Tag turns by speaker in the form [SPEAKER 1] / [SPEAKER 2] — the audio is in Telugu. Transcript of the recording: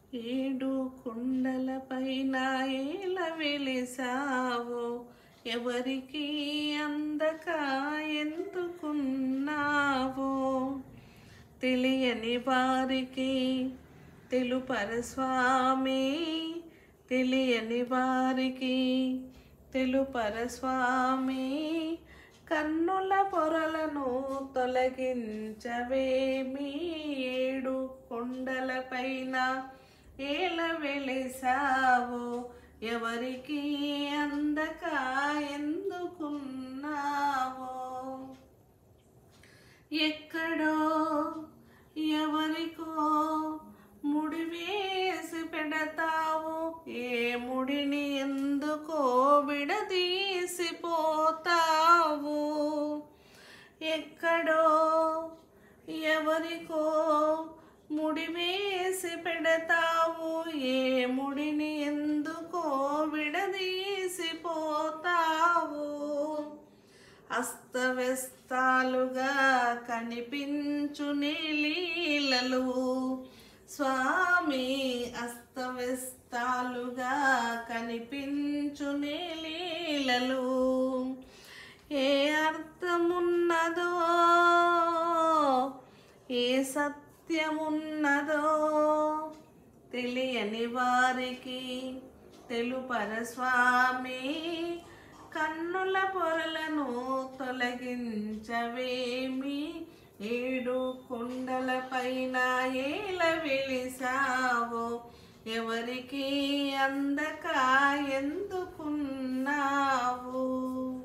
[SPEAKER 1] ఏడు కొండలపైన ఏల వెలిసావో ఎవరికి అందక ఎందుకున్నావో తెలియని వారికి తెలుపర స్వామి తెలియని వారికి తెలుపర స్వామి కన్నుల పొరలను తొలగించవేమి ఏడు కొండలపైన ఏల వెలిసావో ఎవరికి అందక ఎందుకున్నావో ఎక్కడో ఎవరికో ముడి వేసి పెడతావు ఏ ముడిని ఎందుకో విడదీసిపోతావు ఎక్కడో ఎవరికో ముడి వేసి పెడతావు ఏ ముడిని ఎందుకో విడదీసిపోతావు అస్తవ్యస్తాలుగా కనిపించు లీలలు స్వామి అస్తవ్యస్తాలుగా కనిపించు లీలలు ఏ అర్థమున్నదో ఏ సత్యమున్నదో తెలియని వారికి తెలుపర స్వామి కన్నుల పొరలను తొలగించవేమి ఏడు కొండల పైన ఏల వెలిసావో ఎవరికి అందక ఎందుకున్నావు